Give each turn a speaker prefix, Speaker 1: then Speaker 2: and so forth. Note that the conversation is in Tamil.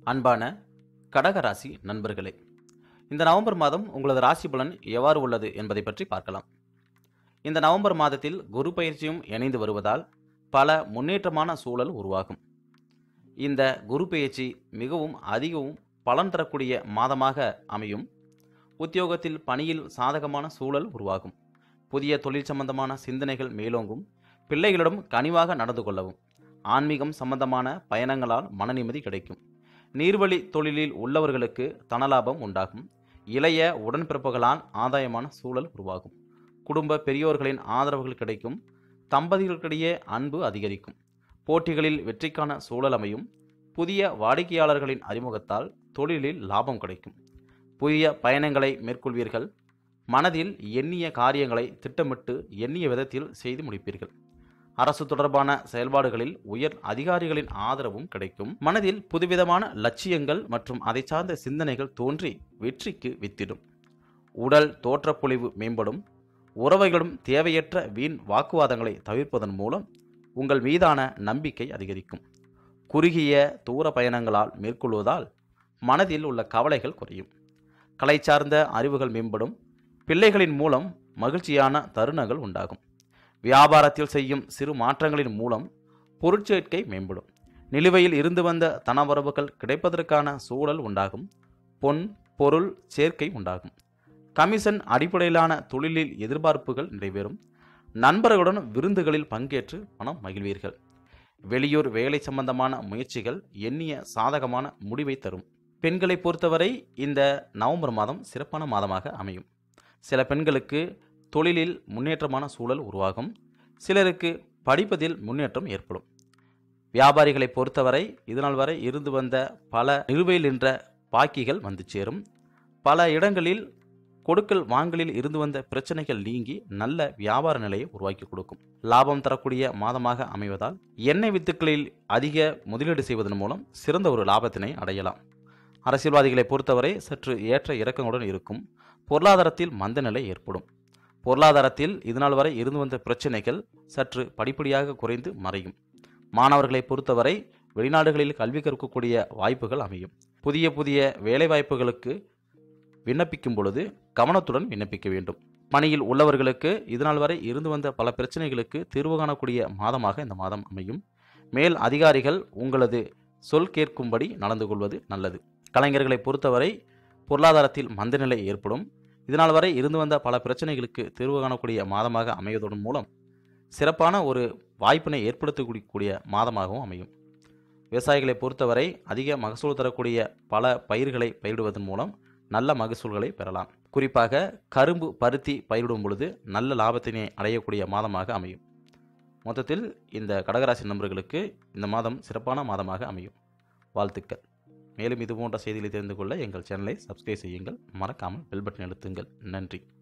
Speaker 1: அன்பான கடகராசி நண்பர்களே இந்த நவம்பர் மாதம் உங்களது ராசி பலன் எவ்வாறு உள்ளது என்பதை பற்றி பார்க்கலாம் இந்த நவம்பர் மாதத்தில் குரு பயிற்சியும் இணைந்து வருவதால் பல முன்னேற்றமான சூழல் உருவாகும் இந்த குரு பயிற்சி மிகவும் அதிகமும் பலன் தரக்கூடிய மாதமாக அமையும் உத்தியோகத்தில் பணியில் சாதகமான சூழல் உருவாகும் புதிய தொழில் சம்பந்தமான சிந்தனைகள் மேலோங்கும் பிள்ளைகளிடம் கனிவாக நடந்து கொள்ளவும் ஆன்மீகம் சம்பந்தமான பயணங்களால் மனநிம்மதி கிடைக்கும் நீர்வழி தொழிலில் உள்ளவர்களுக்கு தனலாபம் உண்டாகும் இளைய உடன்பிறப்புகளால் ஆதாயமான சூழல் உருவாகும் குடும்ப பெரியோர்களின் ஆதரவுகள் கிடைக்கும் தம்பதிகளுக்கிடையே அன்பு அதிகரிக்கும் போட்டிகளில் வெற்றிக்கான சூழல் அமையும் புதிய வாடிக்கையாளர்களின் அறிமுகத்தால் தொழிலில் லாபம் கிடைக்கும் புதிய பயணங்களை மேற்கொள்வீர்கள் மனதில் எண்ணிய காரியங்களை திட்டமிட்டு எண்ணிய விதத்தில் செய்து முடிப்பீர்கள் அரசு தொடர்பான செயல்பாடுகளில் உயர் அதிகாரிகளின் ஆதரவும் கிடைக்கும் மனதில் புதுவிதமான லட்சியங்கள் மற்றும் அதை சார்ந்த சிந்தனைகள் தோன்றி வெற்றிக்கு வித்திடும் உடல் தோற்றப்பொழிவு மேம்படும் உறவைகளும் தேவையற்ற வீண் வாக்குவாதங்களை தவிர்ப்பதன் மூலம் உங்கள் மீதான நம்பிக்கை அதிகரிக்கும் குறுகிய தூர பயணங்களால் மேற்கொள்வதால் மனதில் உள்ள கவலைகள் குறையும் கலை சார்ந்த அறிவுகள் மேம்படும் பிள்ளைகளின் மூலம் மகிழ்ச்சியான தருணங்கள் உண்டாகும் வியாபாரத்தில் செய்யும் சிறு மாற்றங்களின் மூலம் பொருட்சேர்க்கை மேம்படும் நிலுவையில் இருந்து வந்த தனவரவுகள் கிடைப்பதற்கான சூழல் உண்டாகும் பொன் பொருள் சேர்க்கை உண்டாகும் கமிஷன் அடிப்படையிலான தொழிலில் எதிர்பார்ப்புகள் நிறைவேறும் நண்பர்களுடன் விருந்துகளில் பங்கேற்று மனம் மகிழ்வீர்கள் வெளியூர் வேலை சம்பந்தமான முயற்சிகள் எண்ணிய சாதகமான முடிவை தரும் பெண்களை பொறுத்தவரை இந்த நவம்பர் மாதம் சிறப்பான மாதமாக அமையும் சில பெண்களுக்கு தொழிலில் முன்னேற்றமான சூழல் உருவாகும் சிலருக்கு படிப்பதில் முன்னேற்றம் ஏற்படும் வியாபாரிகளை பொறுத்தவரை இதுநாள் வரை இருந்து வந்த பல நிலுவையில் நின்ற பாக்கிகள் வந்து சேரும் பல இடங்களில் கொடுக்கல் வாங்கலில் இருந்து வந்த பிரச்சனைகள் நீங்கி நல்ல வியாபார நிலையை உருவாக்கி கொடுக்கும் லாபம் தரக்கூடிய மாதமாக அமைவதால் எண்ணெய் வித்துக்களில் அதிக முதலீடு செய்வதன் மூலம் சிறந்த ஒரு லாபத்தினை அடையலாம் அரசியல்வாதிகளை பொறுத்தவரை சற்று ஏற்ற இறக்கங்களுடன் இருக்கும் பொருளாதாரத்தில் மந்த நிலை ஏற்படும் பொருளாதாரத்தில் இதுநாள் வரை இருந்து வந்த பிரச்சனைகள் சற்று படிப்படியாக குறைந்து மறையும் மாணவர்களை பொறுத்தவரை வெளிநாடுகளில் கல்வி கற்கக்கூடிய வாய்ப்புகள் அமையும் புதிய புதிய வேலைவாய்ப்புகளுக்கு விண்ணப்பிக்கும் பொழுது கவனத்துடன் விண்ணப்பிக்க வேண்டும் பணியில் உள்ளவர்களுக்கு இதுநாள் வரை இருந்து வந்த பல பிரச்சனைகளுக்கு தீர்வு காணக்கூடிய மாதமாக இந்த மாதம் அமையும் மேல் அதிகாரிகள் உங்களது சொல் கேட்கும்படி நடந்து கொள்வது நல்லது கலைஞர்களை பொறுத்தவரை பொருளாதாரத்தில் மந்தநிலை ஏற்படும் இதனால் வரை இருந்து வந்த பல பிரச்சனைகளுக்கு தீர்வு காணக்கூடிய மாதமாக அமைவதன் மூலம் சிறப்பான ஒரு வாய்ப்பினை ஏற்படுத்தக்கூடிய மாதமாகவும் அமையும் விவசாயிகளை பொறுத்தவரை அதிக மகசூல் தரக்கூடிய பல பயிர்களை பயிரிடுவதன் மூலம் நல்ல மகசூல்களை பெறலாம் குறிப்பாக கரும்பு பருத்தி பயிரிடும் பொழுது நல்ல லாபத்தினை அடையக்கூடிய மாதமாக அமையும் மொத்தத்தில் இந்த கடகராசி நண்பர்களுக்கு இந்த மாதம் சிறப்பான மாதமாக அமையும் வாழ்த்துக்கள் மேலும் இது போன்ற செய்திகளை தெரிந்து கொள்ள எங்கள் சேனலை சப்ஸ்கிரைப் செய்யுங்கள் மறக்காமல் பெல் பட்டன் அழுத்துங்கள் நன்றி